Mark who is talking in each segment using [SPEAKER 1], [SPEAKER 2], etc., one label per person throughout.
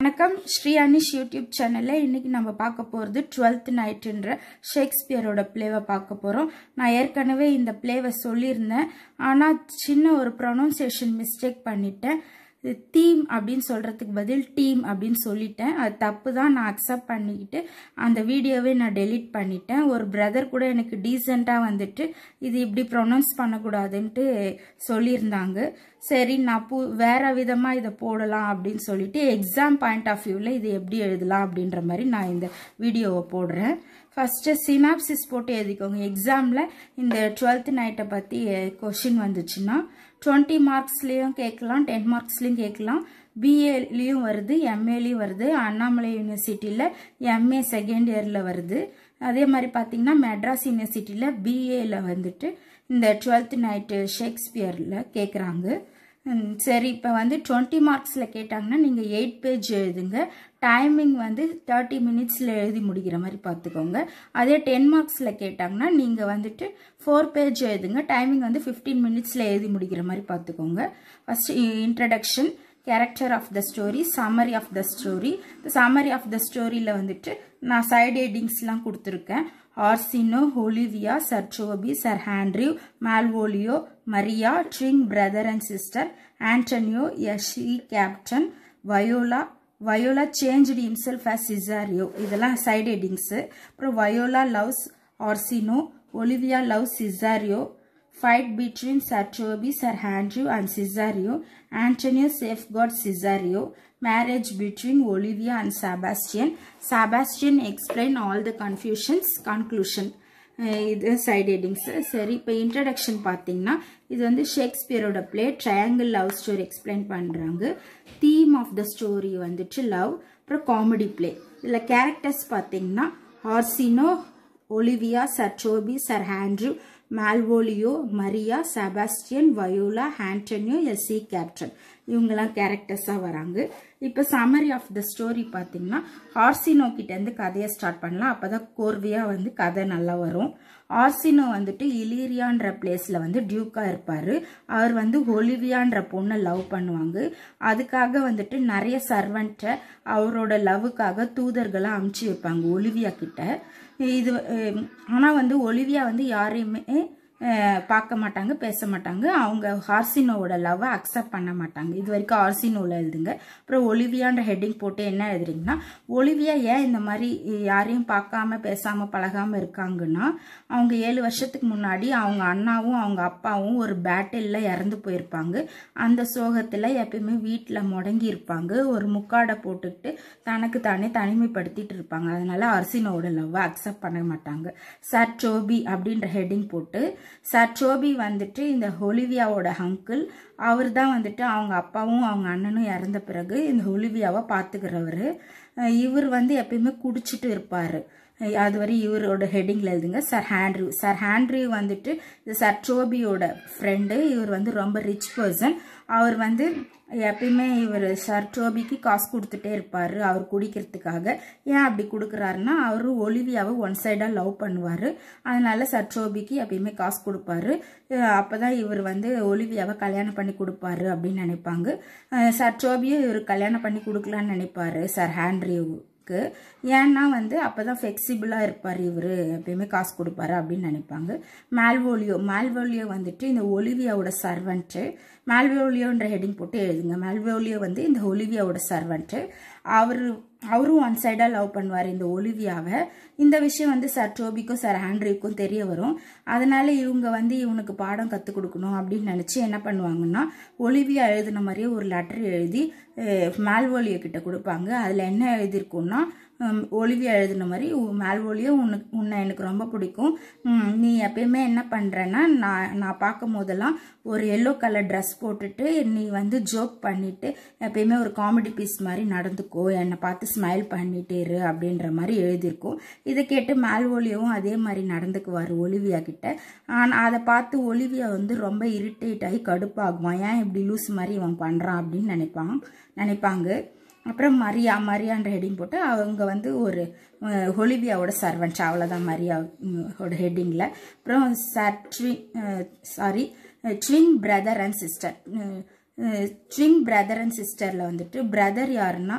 [SPEAKER 1] வணக்கம் ஸ்ரீ அனிஷ் யூடியூப் சேனலில் இன்றைக்கி நம்ம பார்க்க போகிறது டுவெல்த் நைட்டுன்ற ஷேக்ஸ்பியரோட ப்ளேவை பார்க்க போகிறோம் நான் ஏற்கனவே இந்த ப்ளேவை சொல்லியிருந்தேன் ஆனால் சின்ன ஒரு ப்ரொனவுன்சியேஷன் மிஸ்டேக் பண்ணிட்டேன் இது தீம் அப்படின்னு சொல்கிறதுக்கு பதில் டீம் அப்படின்னு சொல்லிட்டேன் அது தப்பு தான் நான் அக்செப்ட் பண்ணிக்கிட்டு அந்த வீடியோவே நான் டெலீட் பண்ணிட்டேன் ஒரு பிரதர் கூட எனக்கு டீசெண்டாக வந்துட்டு இது இப்படி ப்ரொனவுன்ஸ் பண்ணக்கூடாதுன்ட்டு சொல்லியிருந்தாங்க சரி நான் பூ வேற விதமாக இதை போடலாம் அப்படின்னு சொல்லிட்டு எக்ஸாம் பாயிண்ட் ஆஃப் வியூவில் இது எப்படி எழுதலாம் அப்படின்ற மாதிரி நான் இந்த வீடியோவை போடுறேன் ஃபஸ்ட்டு சினாப்சிஸ் போட்டு எழுதிக்கோங்க எக்ஸாமில் இந்த டுவெல்த் நைட்டை பற்றி கொஷின் வந்துச்சுன்னா டுவெண்ட்டி மார்க்ஸ்லேயும் கேட்கலாம் டென் மார்க்ஸ்லேயும் கேட்கலாம் பிஏலையும் வருது எம்ஏலையும் வருது அண்ணாமலை யூனிவர்சிட்டியில் எம்ஏ செகண்ட் இயரில் வருது அதே மாதிரி பார்த்தீங்கன்னா மெட்ராஸ் யூனிவர்சிட்டியில் பிஏல வந்துட்டு இந்த டுவெல்த் நைட்டு ஷேக்ஸ்பியரில் கேட்குறாங்க சரி இப்போ வந்து டுவெண்ட்டி மார்க்ஸில் கேட்டாங்கன்னா நீங்கள் எயிட் பேஜ் எழுதுங்க டைமிங் வந்து தேர்ட்டி மினிட்ஸில் எழுதி முடிக்கிற மாதிரி பார்த்துக்கோங்க அதே டென் மார்க்ஸில் கேட்டாங்கன்னா நீங்கள் வந்துட்டு ஃபோர் பேஜ் எழுதுங்க டைமிங் வந்து ஃபிஃப்டீன் மினிட்ஸில் எழுதி முடிக்கிற மாதிரி பார்த்துக்கோங்க first introduction character of the story summary of the story summary of the ஸ்டோரியில் வந்துட்டு நான் சைட் ஹெட்டிங்ஸ்லாம் கொடுத்துருக்கேன் Orsino Olivia Sir Toby Sir Andrew Malvolio Maria twin brother and sister Antonio யஷி captain Viola Viola changed himself as Cesario இதெல்லாம் side headings அப்புறம் Viola loves Orsino Olivia loves Cesario fight between Sartobi, Sir Andrew and Cesario, Antonio safeguards Cesario, marriage between Olivia and Sebastian, Sebastian explain all the confusions, conclusion. இது side headings சரி இப்போ introduction பார்த்தீங்கன்னா இது வந்து ஷேக்ஸ்பியரோட play triangle love story explain பண்ணுறாங்க theme of the story வந்துட்டு love அப்புறம் காமெடி பிளே இதில் கேரக்டர்ஸ் பார்த்தீங்கன்னா Orsino Olivia Sir Toby Sir Andrew Malvolio Maria Sebastian Viola Antonio எஸ்சி கேப்டன் இவங்கெல்லாம் கேரக்டர்ஸாக வராங்க இப்போ சம்மரி ஆஃப் த ஸ்டோரி பார்த்தீங்கன்னா ஆர்சினோ கிட்டேருந்து கதையை ஸ்டார்ட் பண்ணலாம் அப்போ தான் கோர்வையாக வந்து கதை நல்லா வரும் ஆர்சினோ வந்துட்டு இலீரியான்ற பிளேஸில் வந்து டியூக்காக இருப்பார் அவர் வந்து ஒலிவியான்ற பொண்ணை லவ் பண்ணுவாங்க அதுக்காக வந்துட்டு நிறைய சர்வெண்ட்டை அவரோட லவ்வுக்காக தூதர்களை அமுச்சு வைப்பாங்க ஒலிவியா கிட்ட இது ஆனால் வந்து ஒலிவியா வந்து யாரையுமே பார்க்க மாட்டாங்க பேச மாட்டாங்க அவங்க ஹார்சினோவோட லவ்வை அக்செப்ட் பண்ண மாட்டாங்க இது வரைக்கும் ஹார்சினோவில் எழுதுங்க அப்புறம் ஒலிவியான்ற ஹெட்டிங் போட்டு என்ன எழுதுறீங்கன்னா ஒலிவியா ஏன் இந்த மாதிரி யாரையும் பார்க்காம பேசாமல் பழகாமல் இருக்காங்கன்னா அவங்க ஏழு வருஷத்துக்கு முன்னாடி அவங்க அண்ணாவும் அவங்க அப்பாவும் ஒரு பேட்டிலில் இறந்து போயிருப்பாங்க அந்த சோகத்தில் எப்பயுமே வீட்டில் முடங்கி இருப்பாங்க ஒரு முக்காடை போட்டுக்கிட்டு தனக்கு தானே தனிமைப்படுத்திட்டு இருப்பாங்க அதனால அர்சினோட லவ்வை அக்செப்ட் பண்ண மாட்டாங்க சர் சோபி அப்படின்ற ஹெட்டிங் போட்டு சர் சோபி வந்துட்டு இந்த ஒலிவியாவோட அங்கிள் அவர் தான் வந்துட்டு அவங்க அப்பாவும் அவங்க அண்ணனும் இறந்த பிறகு இந்த ஒலிவியாவை பார்த்துக்கிறவர் இவர் வந்து எப்பயுமே குடிச்சிட்டு இருப்பார் அது வரை இவரோட ஹெட்டிங்கில் எழுதுங்க சர் ஹேண்ட்ரியூ சர் ஹேண்ட்ரியூ வந்துட்டு இது சர் சோபியோட ஃப்ரெண்டு இவர் வந்து ரொம்ப ரிச் பர்சன் அவர் வந்து எப்பயுமே இவர் சர் டோபிக்கு காசு கொடுத்துட்டே இருப்பார் அவர் குடிக்கிறதுக்காக ஏன் அப்படி கொடுக்குறாருன்னா அவர் ஒலிவியாவை ஒன் சைடாக லவ் பண்ணுவார் அதனால சர் டோபிக்கு எப்பயுமே காசு கொடுப்பாரு அப்போ தான் இவர் வந்து ஒலிவியாவை கல்யாணம் பண்ணி கொடுப்பாரு அப்படின்னு நினைப்பாங்க சர் டோபியும் இவர் கல்யாணம் பண்ணி கொடுக்கலான்னு நினைப்பாரு சர் ஹேண்ட்ரியூ இருக்கு ஏன்னா வந்து அப்போ தான் ஃப்ளெக்சிபிளாக இருப்பார் இவர் எப்பயுமே காசு கொடுப்பாரு அப்படின்னு நினைப்பாங்க மால்வோலியோ மால்வோலியோ வந்துட்டு இந்த ஒலிவியாவோட சர்வெண்ட்டு மால்வோலியோன்ற ஹெட்டிங் போட்டு எழுதுங்க மால்வோலியோ வந்து இந்த ஒலிவியாவோட சர்வெண்ட்டு அவர் அவரும் ஒன் சைடாக லவ் பண்ணுவார் இந்த ஒலிவியாவை இந்த விஷயம் வந்து சார் டோபிக்கும் சார் ஆண்ட்ரியூக்கும் தெரிய வரும் அதனால இவங்க வந்து இவனுக்கு பாடம் கற்றுக் கொடுக்கணும் அப்படின்னு நினச்சி என்ன பண்ணுவாங்கன்னா ஒலிவியா எழுதின மாதிரியே ஒரு லெட்டர் எழுதி மால்வோலியோ கிட்ட கொடுப்பாங்க அதில் என்ன எழுதியிருக்கும்னா ஒலிவியா எழுதின மாதிரி மேல்வோலியோ உனக்கு உன்னை எனக்கு ரொம்ப பிடிக்கும் நீ எப்பயுமே என்ன பண்ணுறேன்னா நான் நான் பார்க்கும் போதெல்லாம் ஒரு எல்லோ கலர் ட்ரெஸ் போட்டுட்டு நீ வந்து ஜோக் பண்ணிட்டு எப்பயுமே ஒரு காமெடி பீஸ் மாதிரி நடந்துக்கோ என்னை பார்த்து ஸ்மைல் பண்ணிட்டு இரு அப்படின்ற மாதிரி எழுதியிருக்கும் இதை கேட்டு மேல்வோலியாவும் அதே மாதிரி நடந்துக்குவார் ஒலிவியா கிட்ட ஆனால் அதை பார்த்து ஒலிவியா வந்து ரொம்ப இரிட்டேட் ஆகி கடுப்பாகுவான் ஏன் இப்படி லூஸ் மாதிரி இவன் பண்ணுறான் அப்படின்னு நினைப்பான் நினைப்பாங்க அப்புறம் மரியா மரியான்ற ஹெட்டிங் போட்டு அவங்க வந்து ஒரு ஒலிவியாவோட சர்வெண்ட் அவ்வளோதான் மரியாவோட ஹெட்டிங்கில் அப்புறம் sir twin sorry twin brother and sister twin brother and சிஸ்டரில் வந்துட்டு பிரதர் யாருன்னா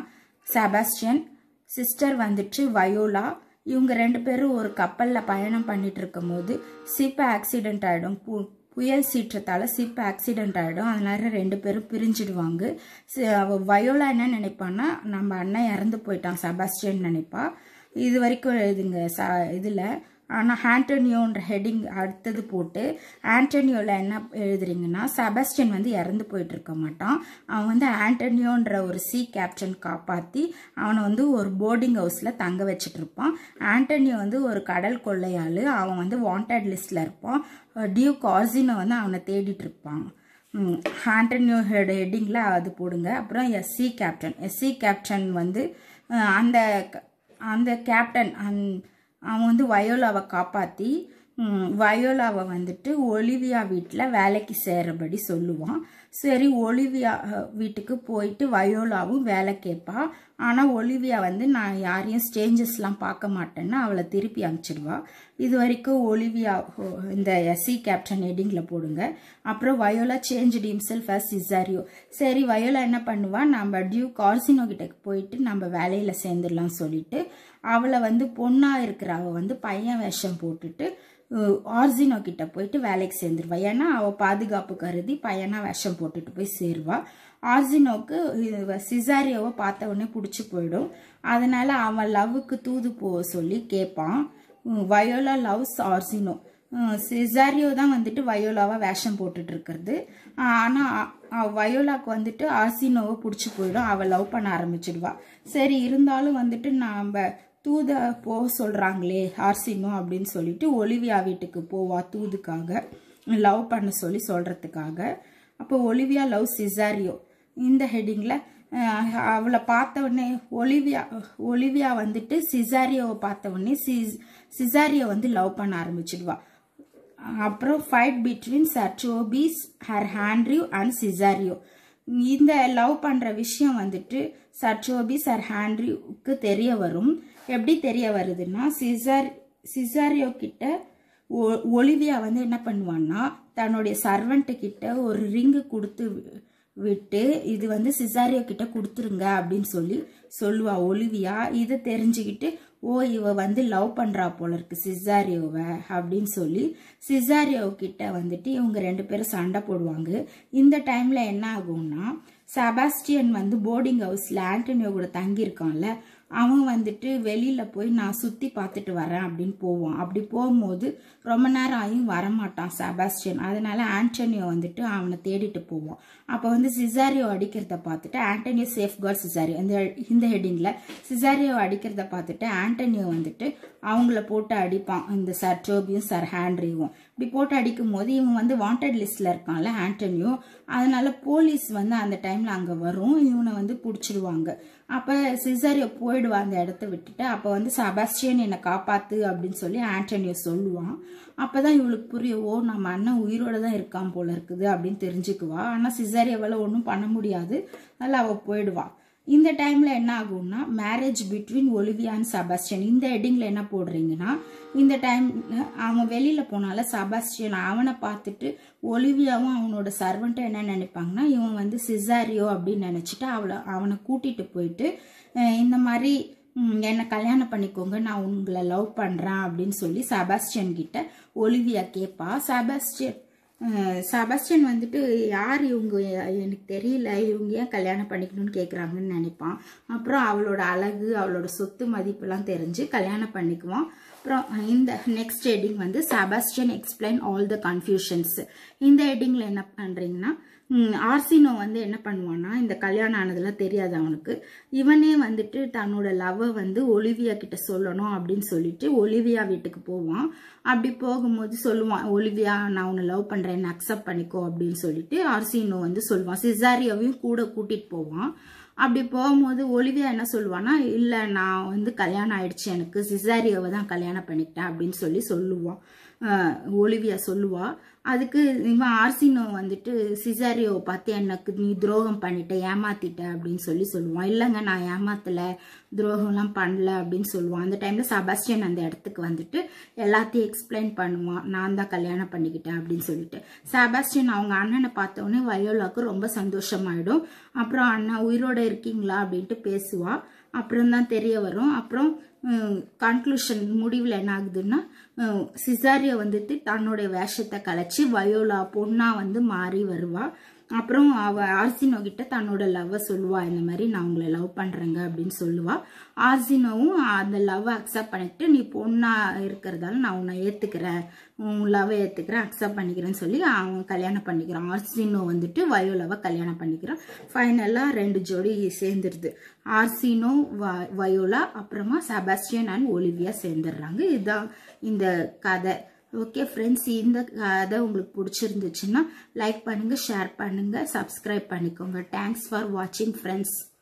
[SPEAKER 1] செபாஸ்டியன் சிஸ்டர் வந்துட்டு வயோலா இவங்க ரெண்டு பேரும் ஒரு கப்பலில் பயணம் பண்ணிட்டு இருக்கும்போது சிப் ஆக்சிடென்ட் ஆகிடும் பு புயல் சீற்றத்தால் சிப் ஆக்சிடென்ட் ஆகிடும் அதனால ரெண்டு பேரும் பிரிஞ்சிடுவாங்க சி- அவ வயோலா என்ன நினைப்பான்னா நம்ம அண்ணன் இறந்து போயிட்டான் செபாஸ்டியன் நினைப்பா இது வரைக்கும் எழுதுங்க ச இதில் ஆனால் ஆண்டனியோன்ற ஹெட்டிங் அடுத்தது போட்டு ஆண்டனியோவில் என்ன எழுதுறீங்கன்னா செபாஸ்டியன் வந்து இறந்து போயிட்டு இருக்க மாட்டான் அவன் வந்து ஆண்டனியோன்ற ஒரு சி கேப்டன் காப்பாற்றி அவனை வந்து ஒரு போர்டிங் ஹவுஸில் தங்க வச்சிட்டு இருப்பான் ஆண்டனியோ வந்து ஒரு கடல் கொள்ளையாள் அவன் வந்து வாண்டட் லிஸ்ட்டில் இருப்பான் டியூக் ஆர்சினோ வந்து அவனை தேடிட்டு இருப்பான் ம், ஆண்டனியோ ஹெட் ஹெட்டிங்கில் அது போடுங்க அப்புறம் எஸ்சி கேப்டன் எஸ்சி கேப்டன் வந்து அஹ், அந்த க- அந்த கேப்டன் அந் அவன் வந்து வயோலாவை காப்பாற்றி வயோலாவை வந்துட்டு ஒலிவியா வீட்டில் வேலைக்கு சேரபடி சொல்லுவான் சரி ஒலிவியா அஹ், வீட்டுக்கு போயிட்டு வயோலாவும் வேலை கேட்பா ஆனால் ஒலிவியா வந்து நான் யாரையும் ஸ்டேஞ்சஸ்லாம் பார்க்க மாட்டேன்னு அவளை திருப்பி அனுப்பிச்சிடுவா இது வரைக்கும் ஒலிவியா ஓ, இந்த எஸ்சி கேப்டன் ஹெட்டிங்கில் போடுங்க அப்புறம் Viola change himself as Cesario சரி வயோலா என்ன பண்ணுவா நம்ம டியூ கார்சினோ கிட்ட போயிட்டு நம்ம வேலையில் சேர்ந்துடலாம் சொல்லிட்டு அவளை வந்து பொண்ணாக இருக்கிற அவ வந்து பையன் வேஷம் போட்டுட்டு அஹ், ஆர்சினோ கிட்ட போயிட்டு வேலைக்கு சேர்ந்துருவா ஏன்னா அவள் பாதுகாப்பு கருதி பையனா வேஷம் போட்டுட்டு போய் சேருவா ஆர்சினோக்கு இவ சிசாரியோவை பார்த்த உடனே பிடிச்சி போயிடும் அதனால அவன் லவ்வுக்கு தூது போக சொல்லி கேட்பான் um, Viola loves Orsino um, Cesario தான் வந்துட்டு வயோலாவை வேஷம் போட்டுட்டு இருக்கிறது ஆனால் வயோலாக்கு வந்துட்டு ஆர்சினோவை பிடிச்சி போயிடும் அவள் லவ் பண்ண ஆரம்பிச்சிடுவா சரி இருந்தாலும் வந்துட்டு நாம் தூத போக சொல்கிறாங்களே ஆர்சினோ அப்படின்னு சொல்லிட்டு ஒலிவியா வீட்டுக்கு போவா தூதுக்காக லவ் பண்ண சொல்லி சொல்கிறதுக்காக அப்போ ஒலிவியா லவ் சிசாரியோ இந்த ஹெட்டிங்கில் அவளை பார்த்த உடனே ஒலிவியா ஒலிவியா வந்துட்டு சிசாரியோவை பார்த்த உடனே சிஸ் சிசாரியோ வந்து லவ் பண்ண ஆரம்பிச்சிடுவா அப்புறம் fight between Sir Toby's Sir Andrew and Cesario இந்த லவ் பண்ணுற விஷயம் வந்துட்டு சர்ச்சோபிஸ் ஹர் ஹேண்ட்ரியூக்கு தெரிய வரும் எப்படி தெரிய வருதுன்னா சிசார் சிசாரியோ கிட்ட ஒ- ஒலிவியா வந்து என்ன பண்ணுவான்னா தன்னுடைய சர்வெண்ட்டு கிட்ட ஒரு ரிங்கு கொடுத்து வி- விட்டு இது வந்து சிசாரியோ கிட்ட கொடுத்துருங்க அப்படின்னு சொல்லி சொல்லுவா ஒலிவியா இதை தெரிஞ்சுக்கிட்டு ஓ இவ வந்து லவ் பண்றா போல இருக்கு சிசாரியோவை அப்படின்னு சொல்லி சிசாரியோ கிட்ட வந்துட்டு இவங்க ரெண்டு பேரும் சண்டை போடுவாங்க இந்த டைம்ல என்ன ஆகும்னா செபாஸ்டியன் வந்து போர்டிங் ஹவுஸ்ல ஆண்டனியோ கூட தங்கியிருக்கான்ல அவன் வந்துட்டு வெளியில போய் நான் சுத்தி பார்த்துட்டு வரேன் அப்படின்னு போவான் அப்படி போகும்போது ரொம்ப நேரம் ஆகியும் வரமாட்டான் செபாஸ்டியன் அதனால ஆண்டனியோ வந்துட்டு அவனை தேடிட்டு போவான் அப்போ வந்து சிசாரியோ அடிக்கிறத பார்த்துட்டு ஆண்டனியோ சேஃப் கார்ட் சிசாரியோ இந்த இந்த ஹெட்டிங்கில் சிசாரியோ அடிக்கிறத பார்த்துட்டு ஆண்டனியோ வந்துட்டு அவங்கள போட்டு அடிப்பான் இந்த சர் டோபியும் சர் ஹேண்ட்ரியும் இப்படி போட்டு அடிக்கும் போது இவன் வந்து வாண்டட் லிஸ்ட்ல இருக்கான்ல ஆண்டனியோ அதனால போலீஸ் வந்து அந்த டைம்ல அங்க வரும் இவனை வந்து பிடிச்சிடுவாங்க அப்ப சிசாரியோ போயிடுவா அந்த இடத்த விட்டுட்டு அப்ப வந்து செபாஸ்டியன் என்னை காப்பாத்து அப்படின்னு சொல்லி ஆண்டனியோ சொல்லுவான் அப்பதான் இவளுக்கு புரியும் ஓ நம்ம அண்ணன் உயிரோட தான் இருக்கான் போல இருக்குது அப்படின்னு தெரிஞ்சுக்குவா ஆனா சிசாரியாவால ஒன்றும் பண்ண முடியாது அதனால அவ போயிடுவா இந்த டைம்ல என்ன ஆகும்னா marriage between Olivia and Sebastian இந்த ஹெட்டிங்ல என்ன போடுறீங்கன்னா இந்த டைம்ல அவன் வெளியில போனால செபாஸ்டியன் அவனை பார்த்துட்டு ஒலிவியாவும் அவனோட சர்வெண்ட்டும் என்ன நினைப்பாங்கன்னா இவன் வந்து சிசாரியோ அப்படின்னு நினைச்சிட்டு அவளை அவனை கூட்டிட்டு போயிட்டு அஹ் இந்த மாதிரி ம், என்னை கல்யாணம் பண்ணிக்கோங்க நான் உங்களை லவ் பண்றேன் அப்படின்னு சொல்லி செபாஸ்டியன் கிட்ட ஒலிவியா கேட்பா செபாஸ்டியன் அஹ் செபாஸ்டியன் வந்துட்டு யார் இவங்க எனக்கு தெரியல இவங்க ஏன் கல்யாணம் பண்ணிக்கணும்னு கேட்குறாங்கன்னு நினைப்பான் அப்புறம் அவளோட அழகு அவளோட சொத்து மதிப்பெல்லாம் தெரிஞ்சு கல்யாணம் பண்ணிக்குவான் அப்புறம் இந்த நெக்ஸ்ட் ஹெட்டிங் வந்து Sebastian explain all the confusions இந்த ஹெட்டிங்கில் என்ன பண்ணுறீங்கன்னா ஆர்சினோ வந்து என்ன பண்ணுவான்னா இந்த கல்யாணம் ஆனதெல்லாம் தெரியாது அவனுக்கு இவனே வந்துட்டு தன்னோட லவ்வை வந்து ஒலிவியா கிட்ட சொல்லணும் அப்படின்னு சொல்லிட்டு ஒலிவியா வீட்டுக்கு போவான் அப்படி போகும்போது சொல்லுவான் ஒலிவியா நான் உன்னை லவ் பண்றேன்னு அக்செப்ட் பண்ணிக்கோ அப்படின்னு சொல்லிட்டு ஆர்சினோ வந்து சொல்லுவான் சிசாரியாவையும் கூட கூட்டிட்டு போவான் அப்படி போகும்போது ஒலிவியா என்ன சொல்லுவான்னா இல்லை நான் வந்து கல்யாணம் ஆயிடுச்சு எனக்கு சிசாரியாவை தான் கல்யாணம் பண்ணிக்கிட்டேன் அப்படின்னு சொல்லி சொல்லுவான் அஹ் ஒலிவியா சொல்லுவா அதுக்கு இவன் ஆர்சினோ வந்துட்டு சிசாரியோவை பார்த்து எனக்கு நீ துரோகம் பண்ணிட்ட ஏமாத்திட்ட அப்படின்னு சொல்லி சொல்லுவான் இல்லைங்க நான் ஏமாத்தல துரோகம்லாம் பண்ணல அப்படின்னு சொல்லுவான் அந்த டைம்ல செபாஸ்டியன் அந்த இடத்துக்கு வந்துட்டு எல்லாத்தையும் எக்ஸ்பிளைன் பண்ணுவான் நான் தான் கல்யாணம் பண்ணிக்கிட்டேன் அப்படின்னு சொல்லிட்டு செபாஸ்டியன் அவங்க அண்ணனை பார்த்த உடனே வயோலாக்கு ரொம்ப சந்தோஷமாயிடும் அப்புறம் அண்ணா உயிரோட இருக்கீங்களா அப்படின்ட்டு பேசுவா அப்புறம் தான் தெரிய வரும் அப்புறம் கன்க்ளூஷன் முடிவில் என்ன ஆகுதுன்னா சிசாரியா வந்துட்டு தன்னுடைய வேஷத்தை கலைச்சி வயோலா பொண்ணா வந்து மாறி வருவா அப்புறம் அவ ஆர்சினோ கிட்ட தன்னோட லவ்வை சொல்லுவா இந்த மாதிரி நான் உங்களை லவ் பண்றேங்க அப்படின்னு சொல்லுவா ஆர்சினோவும் அந்த லவ்வை அக்செப்ட் பண்ணிட்டு நீ பொண்ணா இருக்கிறதால நான் உன்னை ஏத்துக்கிறேன் உன் லவ்வை ஏத்துக்கிறேன் அக்செப்ட் பண்ணிக்கிறேன்னு சொல்லி அவன் கல்யாணம் பண்ணிக்கிறான் ஆர்சினோ வந்துட்டு வயோலாவை கல்யாணம் பண்ணிக்கிறான் ஃபைனலா ரெண்டு ஜோடி சேர்ந்துருது ஆர்சினோ வ- வயோலா அப்புறமா செபாஸ்டியன் அண்ட் ஒலிவியா சேர்ந்துடுறாங்க இதுதான் இந்த கதை ஓகே ஃப்ரெண்ட்ஸ் இந்த கதை உங்களுக்கு பிடிச்சிருந்துச்சுன்னா லைக் பண்ணுங்க ஷேர் பண்ணுங்க சப்ஸ்கிரைப் பண்ணிக்கோங்க தேங்க்ஸ் ஃபார் வாட்சிங் ஃப்ரெண்ட்ஸ்